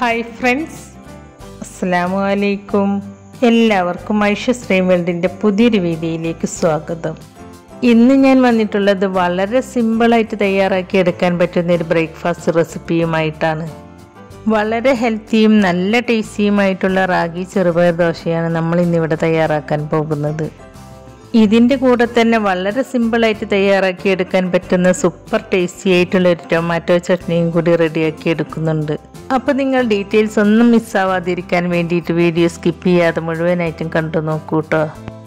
hi friends അസ്സാം വലൈക്കും എല്ലാവർക്കും ഐഷ സ്ട്രീം വേൾഡിൻ്റെ പുതിയൊരു വീഡിയോയിലേക്ക് സ്വാഗതം ഇന്ന് ഞാൻ വന്നിട്ടുള്ളത് വളരെ സിമ്പിളായിട്ട് തയ്യാറാക്കി എടുക്കാൻ പറ്റുന്ന ഒരു ബ്രേക്ക്ഫാസ്റ്റ് റെസിപ്പിയുമായിട്ടാണ് വളരെ ഹെൽത്തിയും നല്ല ടേസ്റ്റിയുമായിട്ടുള്ള റാഗി ചെറുപയർ ദോശയാണ് നമ്മൾ ഇന്നിവിടെ തയ്യാറാക്കാൻ പോകുന്നത് ഇതിൻ്റെ കൂടെ തന്നെ വളരെ സിമ്പിളായിട്ട് തയ്യാറാക്കി എടുക്കാൻ പറ്റുന്ന സൂപ്പർ ടേസ്റ്റി ആയിട്ടുള്ള ഒരു ടൊമാറ്റോ ചട്നിയും കൂടി റെഡിയാക്കി എടുക്കുന്നുണ്ട് അപ്പോൾ നിങ്ങൾ ഡീറ്റെയിൽസ് ഒന്നും മിസ്സാവാതിരിക്കാൻ വേണ്ടിയിട്ട് വീഡിയോ സ്കിപ്പ് ചെയ്യാതെ മുഴുവനായിട്ടും കണ്ടു നോക്കൂ കേട്ടോ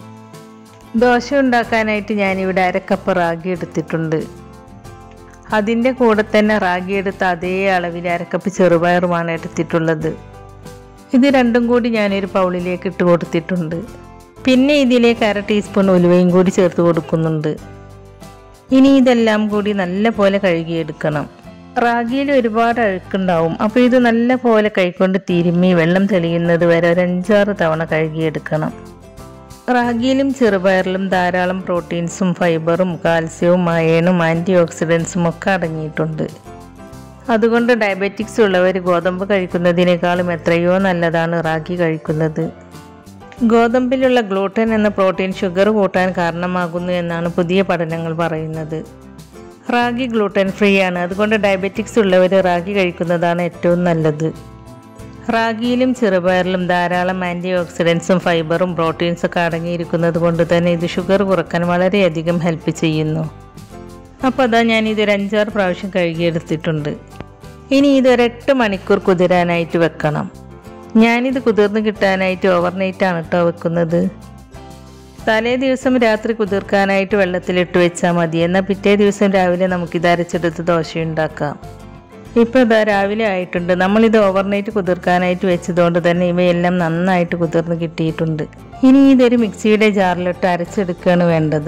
ദോശ ഉണ്ടാക്കാനായിട്ട് ഞാനിവിടെ അരക്കപ്പ് റാഗി എടുത്തിട്ടുണ്ട് അതിൻ്റെ കൂടെ തന്നെ റാഗി എടുത്ത അതേ അളവിൽ അരക്കപ്പ് ചെറുപയറുമാണ് എടുത്തിട്ടുള്ളത് ഇത് രണ്ടും കൂടി ഞാനൊരു പൗളിലേക്ക് ഇട്ട് കൊടുത്തിട്ടുണ്ട് പിന്നെ ഇതിലേക്ക് അര ടീസ്പൂൺ ഉലുവയും കൂടി ചേർത്ത് കൊടുക്കുന്നുണ്ട് ഇനി ഇതെല്ലാം കൂടി നല്ല പോലെ കഴുകിയെടുക്കണം റാഗിയിൽ ഒരുപാട് അഴുക്കുണ്ടാവും അപ്പോൾ ഇത് നല്ല പോലെ കൈകൊണ്ട് തിരുമ്മി വെള്ളം തെളിയുന്നത് വരെ ഒരു അഞ്ചാറ് തവണ കഴുകിയെടുക്കണം റാഗിയിലും ചെറുപയറിലും ധാരാളം പ്രോട്ടീൻസും ഫൈബറും കാൽസ്യവും അയണും ആൻറ്റി ഓക്സിഡൻസും ഒക്കെ അടങ്ങിയിട്ടുണ്ട് അതുകൊണ്ട് ഡയബറ്റിക്സ് ഉള്ളവർ ഗോതമ്പ് കഴിക്കുന്നതിനേക്കാളും എത്രയോ നല്ലതാണ് റാഗി കഴിക്കുന്നത് ഗോതമ്പിലുള്ള ഗ്ലൂട്ടൻ എന്ന പ്രോട്ടീൻ ഷുഗർ കൂട്ടാൻ കാരണമാകുന്നു എന്നാണ് പുതിയ പഠനങ്ങൾ പറയുന്നത് റാഗി ഗ്ലൂട്ടൻ ഫ്രീ ആണ് അതുകൊണ്ട് ഡയബറ്റിക്സ് ഉള്ളവർ റാഗി കഴിക്കുന്നതാണ് ഏറ്റവും നല്ലത് റാഗിയിലും ചെറുപയറിലും ധാരാളം ആൻറ്റി ഓക്സിഡൻസും ഫൈബറും പ്രോട്ടീൻസും ഒക്കെ അടങ്ങിയിരിക്കുന്നത് കൊണ്ട് തന്നെ ഇത് ഷുഗർ കുറക്കാൻ വളരെയധികം ഹെൽപ്പ് ചെയ്യുന്നു അപ്പോൾ അതാ ഞാൻ ഇതൊരു അഞ്ചാറ് പ്രാവശ്യം കഴുകിയെടുത്തിട്ടുണ്ട് ഇനി ഇതൊരു എട്ട് മണിക്കൂർ കുതിരാനായിട്ട് വെക്കണം ഞാനിത് കുതിർന്ന് കിട്ടാനായിട്ട് ഓവർനൈറ്റാണ് കേട്ടോ വെക്കുന്നത് തലേ ദിവസം രാത്രി കുതിർക്കാനായിട്ട് വെള്ളത്തിലിട്ട് വെച്ചാൽ മതി എന്നാൽ പിറ്റേ ദിവസം രാവിലെ നമുക്കിത് അരച്ചെടുത്ത് ദോശ ഉണ്ടാക്കാം ഇപ്പോൾ ഇതാ രാവിലെ ആയിട്ടുണ്ട് നമ്മളിത് ഓവർനൈറ്റ് കുതിർക്കാനായിട്ട് വെച്ചതുകൊണ്ട് തന്നെ ഇവയെല്ലാം നന്നായിട്ട് കുതിർന്ന് കിട്ടിയിട്ടുണ്ട് ഇനി ഇതൊരു മിക്സിയുടെ ജാറിലിട്ട് അരച്ചെടുക്കുകയാണ് വേണ്ടത്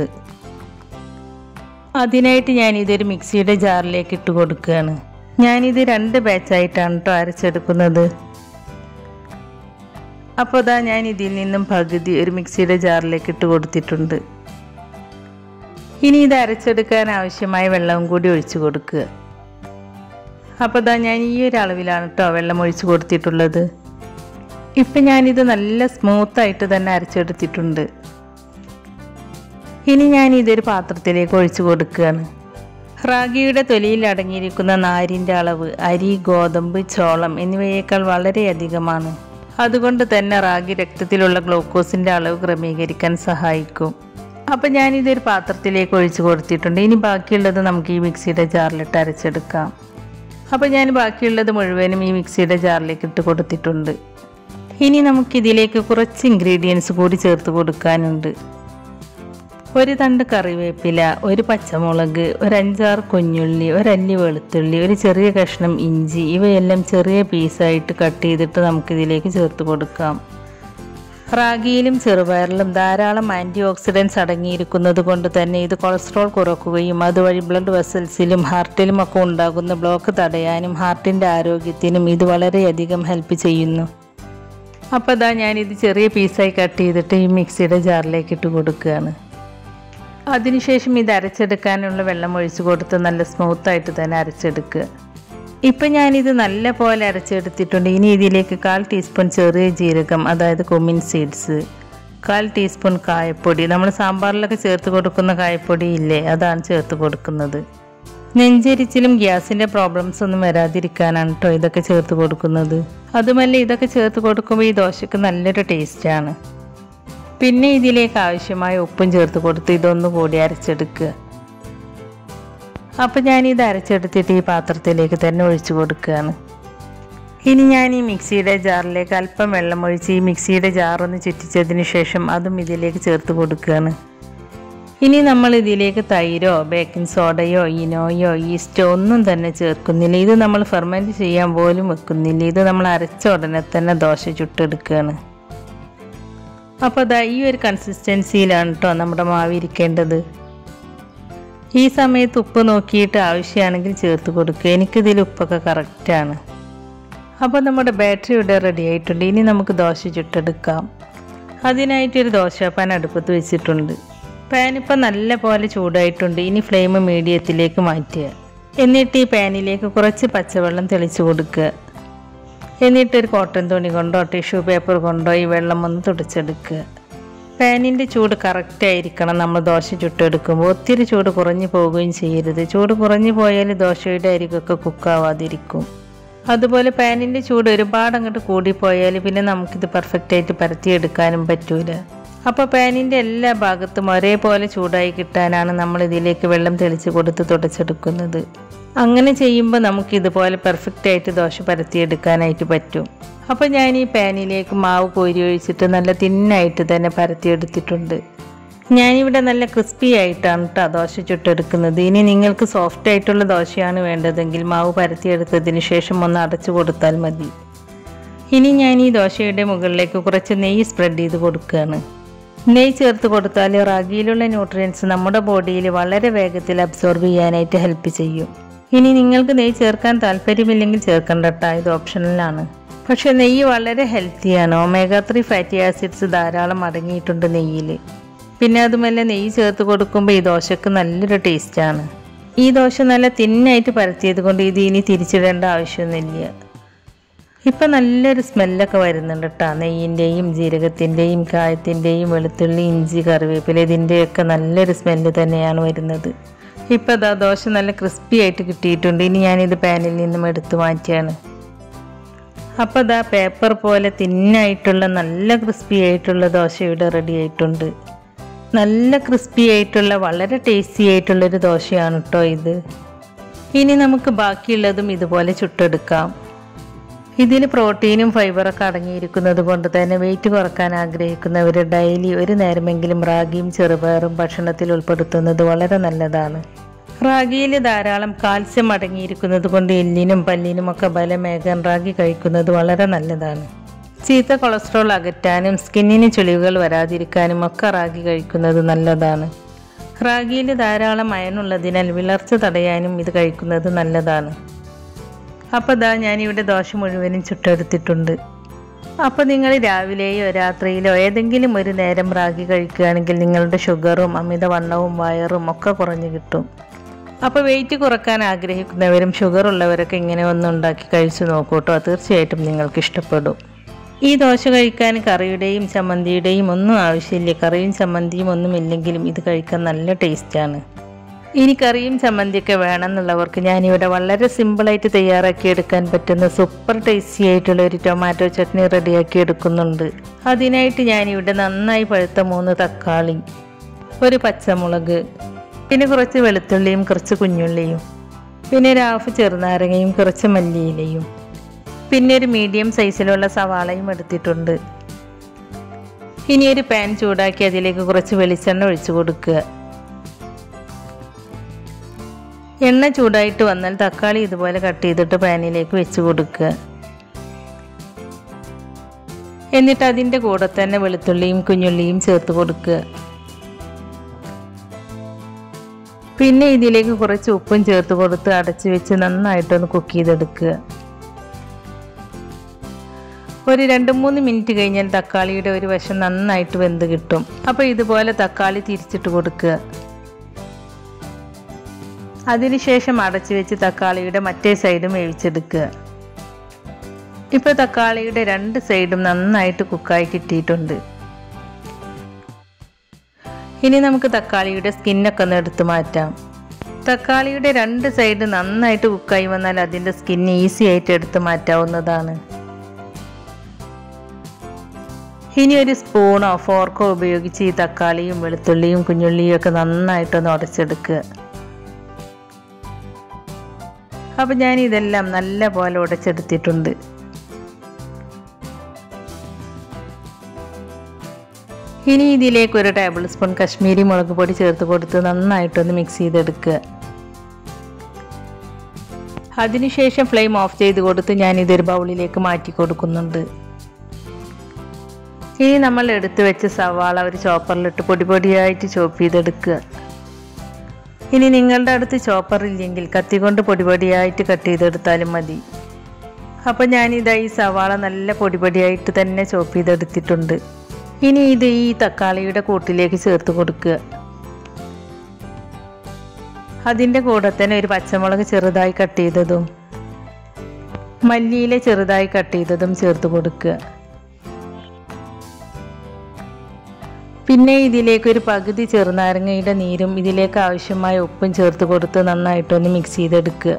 അതിനായിട്ട് ഞാൻ ഇതൊരു മിക്സിയുടെ ജാറിലേക്ക് ഇട്ട് കൊടുക്കുകയാണ് ഞാനിത് രണ്ട് ബാച്ചായിട്ടാണ് കേട്ടോ അരച്ചെടുക്കുന്നത് അപ്പോൾ ഇതാ ഞാൻ ഇതിൽ നിന്നും പകുതി ഒരു മിക്സിയുടെ ജാറിലേക്ക് ഇട്ട് കൊടുത്തിട്ടുണ്ട് ഇനി ഇത് അരച്ചെടുക്കാൻ ആവശ്യമായ വെള്ളവും കൂടി ഒഴിച്ചു കൊടുക്കുക അപ്പോൾ ഇതാ ഞാൻ ഈ ഒരു അളവിലാണ് കേട്ടോ വെള്ളം ഒഴിച്ചു കൊടുത്തിട്ടുള്ളത് ഇപ്പം ഞാനിത് നല്ല സ്മൂത്തായിട്ട് തന്നെ അരച്ചെടുത്തിട്ടുണ്ട് ഇനി ഞാൻ ഇതൊരു പാത്രത്തിലേക്ക് ഒഴിച്ചു കൊടുക്കുകയാണ് റാഗിയുടെ തൊലിയിൽ അടങ്ങിയിരിക്കുന്ന നാരിൻ്റെ അളവ് അരി ഗോതമ്പ് ചോളം എന്നിവയേക്കാൾ വളരെയധികമാണ് അതുകൊണ്ട് തന്നെ റാഗി രക്തത്തിലുള്ള ഗ്ലൂക്കോസിൻ്റെ അളവ് ക്രമീകരിക്കാൻ സഹായിക്കും അപ്പം ഞാനിതൊരു പാത്രത്തിലേക്ക് ഒഴിച്ചു കൊടുത്തിട്ടുണ്ട് ഇനി ബാക്കിയുള്ളത് നമുക്ക് ഈ മിക്സിയുടെ ജാറിലിട്ട് അരച്ചെടുക്കാം അപ്പോൾ ഞാൻ ബാക്കിയുള്ളത് മുഴുവനും ഈ മിക്സിയുടെ ജാറിലേക്ക് ഇട്ട് കൊടുത്തിട്ടുണ്ട് ഇനി നമുക്കിതിലേക്ക് കുറച്ച് ഇൻഗ്രീഡിയൻസ് കൂടി ചേർത്ത് കൊടുക്കാനുണ്ട് ഒരു തണ്ട് കറിവേപ്പില ഒരു പച്ചമുളക് ഒരു അഞ്ചാറ് കുഞ്ഞുള്ളി ഒരല്ലി വെളുത്തുള്ളി ഒരു ചെറിയ കഷ്ണം ഇഞ്ചി ഇവയെല്ലാം ചെറിയ പീസായിട്ട് കട്ട് ചെയ്തിട്ട് നമുക്കിതിലേക്ക് ചേർത്ത് കൊടുക്കാം റാഗിയിലും ചെറുപയറിലും ധാരാളം ആൻറ്റി ഓക്സിഡൻസ് അടങ്ങിയിരിക്കുന്നത് കൊണ്ട് തന്നെ ഇത് കൊളസ്ട്രോൾ കുറക്കുകയും അതുവഴി ബ്ലഡ് വെസൽസിലും ഹാർട്ടിലും ഒക്കെ ഉണ്ടാകുന്ന ബ്ലോക്ക് തടയാനും ഹാർട്ടിൻ്റെ ആരോഗ്യത്തിനും ഇത് വളരെയധികം ഹെൽപ്പ് ചെയ്യുന്നു അപ്പോൾ ഇതാ ഞാനിത് ചെറിയ പീസായി കട്ട് ചെയ്തിട്ട് ഈ മിക്സിയുടെ ജാറിലേക്ക് ഇട്ട് കൊടുക്കുകയാണ് അതിനുശേഷം ഇത് അരച്ചെടുക്കാനുള്ള വെള്ളം ഒഴിച്ചു കൊടുത്ത് നല്ല സ്മൂത്തായിട്ട് തന്നെ അരച്ചെടുക്കുക ഇപ്പം ഞാനിത് നല്ല പോലെ അരച്ചെടുത്തിട്ടുണ്ട് ഇനി ഇതിലേക്ക് കാൽ ടീസ്പൂൺ ചെറിയ ജീരകം അതായത് കൊമിൻ സീഡ്സ് കാൽ ടീസ്പൂൺ കായപ്പൊടി നമ്മൾ സാമ്പാറിലൊക്കെ ചേർത്ത് കൊടുക്കുന്ന കായപ്പൊടി ഇല്ലേ അതാണ് ചേർത്ത് കൊടുക്കുന്നത് നെഞ്ചരിച്ചിലും ഗ്യാസിൻ്റെ പ്രോബ്ലംസ് ഒന്നും വരാതിരിക്കാനാണ് കേട്ടോ ഇതൊക്കെ ചേർത്ത് കൊടുക്കുന്നത് അതുമല്ല ഇതൊക്കെ ചേർത്ത് കൊടുക്കുമ്പോൾ ഈ ദോശയ്ക്ക് നല്ലൊരു ടേസ്റ്റാണ് പിന്നെ ഇതിലേക്ക് ആവശ്യമായ ഉപ്പും ചേർത്ത് കൊടുത്ത് ഇതൊന്നു കൂടി അരച്ചെടുക്കുക അപ്പോൾ ഞാനിത് അരച്ചെടുത്തിട്ട് ഈ പാത്രത്തിലേക്ക് തന്നെ ഒഴിച്ചു കൊടുക്കുകയാണ് ഇനി ഞാൻ ഈ മിക്സിയുടെ ജാറിലേക്ക് അല്പം വെള്ളം ഒഴിച്ച് ഈ മിക്സിയുടെ ജാറൊന്ന് ചുറ്റിച്ചതിന് ശേഷം അതും ഇതിലേക്ക് ചേർത്ത് കൊടുക്കുകയാണ് ഇനി നമ്മൾ ഇതിലേക്ക് തൈരോ ബേക്കിംഗ് സോഡയോ ഇനോയോ ഈസ്റ്റോ ഒന്നും തന്നെ ചേർക്കുന്നില്ല ഇത് നമ്മൾ ഫെർമെൻറ്റ് ചെയ്യാൻ പോലും വെക്കുന്നില്ല ഇത് നമ്മൾ അരച്ച ഉടനെ തന്നെ ദോശ ചുട്ടെടുക്കുകയാണ് അപ്പോൾ അതാ ഈ ഒരു കൺസിസ്റ്റൻസിയിലാണ് കേട്ടോ നമ്മുടെ മാവ് ഇരിക്കേണ്ടത് ഈ സമയത്ത് ഉപ്പ് നോക്കിയിട്ട് ആവശ്യമാണെങ്കിൽ ചേർത്ത് കൊടുക്കുക എനിക്കിതിൽ ഉപ്പൊക്കെ കറക്റ്റാണ് അപ്പോൾ നമ്മുടെ ബാറ്ററി ഇവിടെ റെഡി ആയിട്ടുണ്ട് ഇനി നമുക്ക് ദോശ ചുട്ടെടുക്കാം അതിനായിട്ടൊരു ദോശപ്പാൻ അടുപ്പത്ത് വെച്ചിട്ടുണ്ട് പാൻ ഇപ്പം നല്ല പോലെ ചൂടായിട്ടുണ്ട് ഇനി ഫ്ലെയിം മീഡിയത്തിലേക്ക് മാറ്റുക എന്നിട്ട് ഈ പാനിലേക്ക് കുറച്ച് പച്ചവെള്ളം തെളിച്ച് കൊടുക്കുക എന്നിട്ടൊരു കോട്ടൺ തുണി കൊണ്ടോ ടിഷ്യൂ പേപ്പർ കൊണ്ടോ ഈ വെള്ളം ഒന്ന് തുടച്ചെടുക്കുക പാനിൻ്റെ ചൂട് കറക്റ്റ് ആയിരിക്കണം നമ്മൾ ദോശ ചുട്ടെടുക്കുമ്പോൾ ഒത്തിരി ചൂട് കുറഞ്ഞു പോവുകയും ചെയ്യരുത് ചൂട് കുറഞ്ഞു പോയാൽ ദോശയുടെ അരികൊക്കെ കുക്കാവാതിരിക്കും അതുപോലെ പാനിൻ്റെ ചൂട് ഒരുപാട് അങ്ങോട്ട് കൂടിപ്പോയാൽ പിന്നെ നമുക്കിത് പെർഫെക്റ്റ് ആയിട്ട് പരത്തിയെടുക്കാനും പറ്റൂല അപ്പോൾ പാനിൻ്റെ എല്ലാ ഭാഗത്തും ഒരേപോലെ ചൂടായി കിട്ടാനാണ് നമ്മൾ ഇതിലേക്ക് വെള്ളം തെളിച്ച് കൊടുത്ത് തുടച്ചെടുക്കുന്നത് അങ്ങനെ ചെയ്യുമ്പോൾ നമുക്ക് ഇതുപോലെ പെർഫെക്റ്റ് ആയിട്ട് ദോശ പരത്തിയെടുക്കാനായിട്ട് പറ്റും അപ്പോൾ ഞാൻ ഈ പാനിലേക്ക് മാവ് കോരി ഒഴിച്ചിട്ട് നല്ല തിന്നായിട്ട് തന്നെ പരത്തിയെടുത്തിട്ടുണ്ട് ഞാനിവിടെ നല്ല ക്രിസ്പി ആയിട്ടാണ് കേട്ടോ ദോശ ചുട്ടെടുക്കുന്നത് ഇനി നിങ്ങൾക്ക് സോഫ്റ്റ് ആയിട്ടുള്ള ദോശയാണ് വേണ്ടതെങ്കിൽ മാവ് പരത്തിയെടുത്തതിന് ശേഷം ഒന്ന് അടച്ചു കൊടുത്താൽ മതി ഇനി ഞാൻ ഈ ദോശയുടെ മുകളിലേക്ക് കുറച്ച് നെയ്യ് സ്പ്രെഡ് ചെയ്ത് കൊടുക്കുകയാണ് നെയ്യ് ചേർത്ത് കൊടുത്താൽ റാഗിയിലുള്ള ന്യൂട്രിയൻസ് നമ്മുടെ ബോഡിയിൽ വളരെ വേഗത്തിൽ അബ്സോർബ് ചെയ്യാനായിട്ട് ഹെൽപ്പ് ചെയ്യും ഇനി നിങ്ങൾക്ക് നെയ്യ് ചേർക്കാൻ താല്പര്യമില്ലെങ്കിൽ ചേർക്കണ്ട കേട്ടോ ഇത് ഓപ്ഷണലാണ് പക്ഷേ നെയ്യ് വളരെ ഹെൽത്തിയാണ് ഒമേഗ ത്രീ ഫാറ്റി ആസിഡ്സ് ധാരാളം അടങ്ങിയിട്ടുണ്ട് നെയ്യിൽ പിന്നെ അതുമല്ല നെയ്യ് ചേർത്ത് കൊടുക്കുമ്പോൾ ഈ ദോശക്ക് നല്ലൊരു ടേസ്റ്റാണ് ഈ ദോശ നല്ല തിന്നായിട്ട് പരത്തിയത് കൊണ്ട് ഇത് ഇനി തിരിച്ചിടേണ്ട ആവശ്യമൊന്നുമില്ല ഇപ്പം നല്ലൊരു സ്മെല്ലൊക്കെ വരുന്നുണ്ട് കേട്ടോ നെയ്യിൻ്റെയും ജീരകത്തിൻ്റെയും കായത്തിൻ്റെയും വെളുത്തുള്ളി ഇഞ്ചി കറിവേപ്പില ഇതിൻ്റെയൊക്കെ നല്ലൊരു സ്മെല്ല് തന്നെയാണ് വരുന്നത് ഇപ്പം അതാ ദോശ നല്ല ക്രിസ്പി ആയിട്ട് കിട്ടിയിട്ടുണ്ട് ഇനി ഞാനിത് പാനിൽ നിന്നും എടുത്തു മാറ്റിയാണ് അപ്പോൾ അതാ പേപ്പർ പോലെ തിന്നായിട്ടുള്ള നല്ല ക്രിസ്പി ആയിട്ടുള്ള ദോശ ഇവിടെ റെഡി ആയിട്ടുണ്ട് നല്ല ക്രിസ്പി ആയിട്ടുള്ള വളരെ ടേസ്റ്റി ആയിട്ടുള്ളൊരു ദോശയാണ് കേട്ടോ ഇത് ഇനി നമുക്ക് ബാക്കിയുള്ളതും ഇതുപോലെ ചുട്ടെടുക്കാം ഇതിൽ പ്രോട്ടീനും ഫൈബറൊക്കെ അടങ്ങിയിരിക്കുന്നത് കൊണ്ട് തന്നെ വെയിറ്റ് കുറക്കാൻ ആഗ്രഹിക്കുന്നവർ ഡെയിലി ഒരു നേരമെങ്കിലും റാഗിയും ചെറുപയറും ഭക്ഷണത്തിൽ ഉൾപ്പെടുത്തുന്നത് വളരെ നല്ലതാണ് റാഗിയിൽ ധാരാളം കാൽസ്യം അടങ്ങിയിരിക്കുന്നത് കൊണ്ട് എല്ലിനും പല്ലിനും ഒക്കെ ബലമേകാൻ റാഗി കഴിക്കുന്നത് വളരെ നല്ലതാണ് ചീത്ത കൊളസ്ട്രോൾ അകറ്റാനും സ്കിന്നിന് ചുളിവുകൾ വരാതിരിക്കാനും ഒക്കെ റാഗി കഴിക്കുന്നത് നല്ലതാണ് റാഗിയിൽ ധാരാളം അയനുള്ളതിനാൽ വിളർച്ച തടയാനും ഇത് കഴിക്കുന്നത് നല്ലതാണ് അപ്പോൾ ദാ ഞാനിവിടെ ദോശ മുഴുവനും ചുട്ടെടുത്തിട്ടുണ്ട് അപ്പോൾ നിങ്ങൾ രാവിലെയോ രാത്രിയിലോ ഏതെങ്കിലും ഒരു നേരം റാഗി കഴിക്കുകയാണെങ്കിൽ നിങ്ങളുടെ ഷുഗറും അമിതവണ്ണവും വയറും ഒക്കെ കുറഞ്ഞു കിട്ടും അപ്പോൾ വെയിറ്റ് കുറക്കാൻ ആഗ്രഹിക്കുന്നവരും ഷുഗർ ഉള്ളവരൊക്കെ ഇങ്ങനെ ഒന്ന് ഉണ്ടാക്കി കഴിച്ചു നോക്കൂ കേട്ടോ തീർച്ചയായിട്ടും നിങ്ങൾക്ക് ഇഷ്ടപ്പെടും ഈ ദോശ കഴിക്കാൻ കറിയുടെയും ചമ്മന്തിയുടെയും ഒന്നും ആവശ്യമില്ല കറിയും ചമ്മന്തിയും ഒന്നും ഇല്ലെങ്കിലും ഇത് കഴിക്കാൻ നല്ല ടേസ്റ്റാണ് ഇനി കറിയും ചമ്മന്തിയൊക്കെ വേണമെന്നുള്ളവർക്ക് ഞാനിവിടെ വളരെ സിമ്പിളായിട്ട് തയ്യാറാക്കി എടുക്കാൻ പറ്റുന്ന സൂപ്പർ ടേസ്റ്റി ആയിട്ടുള്ള ഒരു ടൊമാറ്റോ ചട്നി റെഡിയാക്കി എടുക്കുന്നുണ്ട് അതിനായിട്ട് ഞാനിവിടെ നന്നായി പഴുത്ത മൂന്ന് തക്കാളി ഒരു പച്ചമുളക് പിന്നെ കുറച്ച് വെളുത്തുള്ളിയും കുറച്ച് കുഞ്ഞുള്ളിയും പിന്നെ ഒരു ഹാഫ് ചെറുനാരങ്ങയും കുറച്ച് മല്ലിയിലയും പിന്നെ ഒരു മീഡിയം സൈസിലുള്ള സവാളയും എടുത്തിട്ടുണ്ട് ഇനി ഒരു പാൻ ചൂടാക്കി അതിലേക്ക് കുറച്ച് വെളിച്ചെണ്ണ ഒഴിച്ചു കൊടുക്കുക എണ്ണ ചൂടായിട്ട് വന്നാൽ തക്കാളി ഇതുപോലെ കട്ട് ചെയ്തിട്ട് പാനിലേക്ക് വെച്ച് കൊടുക്കുക എന്നിട്ട് അതിൻ്റെ കൂടെ തന്നെ വെളുത്തുള്ളിയും കുഞ്ഞുള്ളിയും ചേർത്ത് കൊടുക്കുക പിന്നെ ഇതിലേക്ക് കുറച്ച് ഉപ്പും ചേർത്ത് കൊടുത്ത് അടച്ച് വെച്ച് നന്നായിട്ടൊന്ന് കുക്ക് ചെയ്തെടുക്കുക ഒരു രണ്ട് മൂന്ന് മിനിറ്റ് കഴിഞ്ഞാൽ തക്കാളിയുടെ ഒരു വശം നന്നായിട്ട് വെന്ത് കിട്ടും അപ്പോൾ ഇതുപോലെ തക്കാളി തിരിച്ചിട്ട് കൊടുക്കുക അതിനുശേഷം അടച്ചു വെച്ച് തക്കാളിയുടെ മറ്റേ സൈഡും വേവിച്ചെടുക്കുക ഇപ്പോൾ തക്കാളിയുടെ രണ്ട് സൈഡും നന്നായിട്ട് കുക്കായി കിട്ടിയിട്ടുണ്ട് ഇനി നമുക്ക് തക്കാളിയുടെ സ്കിന്നൊക്കെ ഒന്ന് എടുത്തു മാറ്റാം തക്കാളിയുടെ രണ്ട് സൈഡ് നന്നായിട്ട് കുക്കായി വന്നാൽ അതിൻ്റെ സ്കിൻ ഈസി ആയിട്ട് എടുത്ത് മാറ്റാവുന്നതാണ് ഇനി ഒരു സ്പൂണോ ഫോർക്കോ ഉപയോഗിച്ച് ഈ തക്കാളിയും വെളുത്തുള്ളിയും കുഞ്ഞുള്ളിയും ഒക്കെ നന്നായിട്ടൊന്ന് ഉടച്ചെടുക്കുക അപ്പം ഞാൻ ഇതെല്ലാം നല്ല പോലെ ഉടച്ചെടുത്തിട്ടുണ്ട് ഇനി ഇതിലേക്ക് ഒരു ടേബിൾ സ്പൂൺ കശ്മീരി മുളക് പൊടി ചേർത്ത് കൊടുത്ത് നന്നായിട്ടൊന്ന് മിക്സ് ചെയ്തെടുക്കുക അതിനുശേഷം ഫ്ലെയിം ഓഫ് ചെയ്ത് കൊടുത്ത് ഞാൻ ഇതൊരു ബൗളിലേക്ക് മാറ്റി കൊടുക്കുന്നുണ്ട് ഇനി നമ്മൾ എടുത്തു വെച്ച സവാള ഒരു ചോപ്പറിലിട്ട് പൊടി പൊടിയായിട്ട് ചോപ്പ് ചെയ്തെടുക്കുക ഇനി നിങ്ങളുടെ അടുത്ത് ചോപ്പർ ഇല്ലെങ്കിൽ കത്തി കൊണ്ട് പൊടി പൊടിയായിട്ട് കട്ട് ചെയ്തെടുത്താലും മതി അപ്പോൾ ഞാനിതാ ഈ സവാള നല്ല പൊടി പൊടിയായിട്ട് തന്നെ ചോപ്പ് ചെയ്തെടുത്തിട്ടുണ്ട് ഇനി ഇത് ഈ തക്കാളിയുടെ കൂട്ടിലേക്ക് ചേർത്ത് കൊടുക്കുക അതിൻ്റെ കൂടെ തന്നെ ഒരു പച്ചമുളക് ചെറുതായി കട്ട് ചെയ്തതും മല്ലിയില ചെറുതായി കട്ട് ചെയ്തതും ചേർത്ത് കൊടുക്കുക പിന്നെ ഇതിലേക്ക് ഒരു പകുതി ചെറുനാരങ്ങയുടെ നീരും ഇതിലേക്ക് ആവശ്യമായ ഉപ്പും ചേർത്ത് കൊടുത്ത് നന്നായിട്ടൊന്ന് മിക്സ് ചെയ്തെടുക്കുക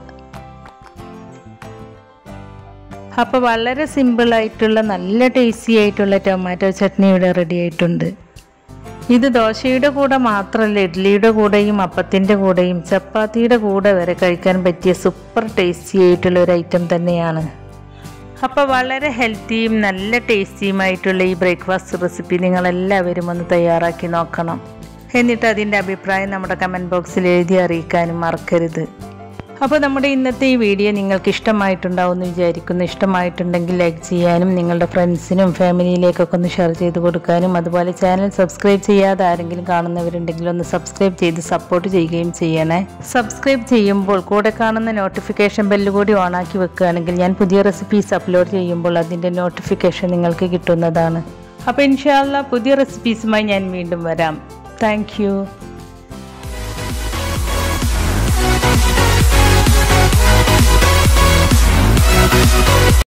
അപ്പോൾ വളരെ സിമ്പിളായിട്ടുള്ള നല്ല ടേസ്റ്റി ആയിട്ടുള്ള ടൊമാറ്റോ ചട്നി ഇവിടെ റെഡി ആയിട്ടുണ്ട് ഇത് ദോശയുടെ കൂടെ മാത്രമല്ല ഇഡ്ഡലിയുടെ കൂടെയും അപ്പത്തിൻ്റെ കൂടെയും ചപ്പാത്തിയുടെ കൂടെ വരെ കഴിക്കാൻ പറ്റിയ സൂപ്പർ ടേസ്റ്റി ആയിട്ടുള്ള ഒരു ഐറ്റം തന്നെയാണ് അപ്പോൾ വളരെ ഹെൽത്തിയും നല്ല ടേസ്റ്റിയുമായിട്ടുള്ള ഈ ബ്രേക്ക്ഫാസ്റ്റ് റെസിപ്പി നിങ്ങളെല്ലാവരും ഒന്ന് തയ്യാറാക്കി നോക്കണം എന്നിട്ട് അതിൻ്റെ അഭിപ്രായം നമ്മുടെ കമൻറ്റ് ബോക്സിൽ എഴുതി അറിയിക്കാനും മറക്കരുത് അപ്പോൾ നമ്മുടെ ഇന്നത്തെ ഈ വീഡിയോ നിങ്ങൾക്ക് ഇഷ്ടമായിട്ടുണ്ടാവുമെന്ന് വിചാരിക്കുന്നു ഇഷ്ടമായിട്ടുണ്ടെങ്കിൽ ലൈക്ക് ചെയ്യാനും നിങ്ങളുടെ ഫ്രണ്ട്സിനും ഫാമിലിയിലേക്കൊക്കെ ഒന്ന് ഷെയർ ചെയ്ത് കൊടുക്കാനും അതുപോലെ ചാനൽ സബ്സ്ക്രൈബ് ചെയ്യാതെ ആരെങ്കിലും കാണുന്നവരുണ്ടെങ്കിൽ ഒന്ന് സബ്സ്ക്രൈബ് ചെയ്ത് സപ്പോർട്ട് ചെയ്യുകയും ചെയ്യണേ സബ്സ്ക്രൈബ് ചെയ്യുമ്പോൾ കൂടെ കാണുന്ന നോട്ടിഫിക്കേഷൻ ബെല്ല് കൂടി ഓണാക്കി വെക്കുകയാണെങ്കിൽ ഞാൻ പുതിയ റെസിപ്പീസ് അപ്ലോഡ് ചെയ്യുമ്പോൾ അതിൻ്റെ നോട്ടിഫിക്കേഷൻ നിങ്ങൾക്ക് കിട്ടുന്നതാണ് അപ്പോൾ ഇൻഷാല്ല പുതിയ റെസിപ്പീസുമായി ഞാൻ വീണ്ടും വരാം താങ്ക്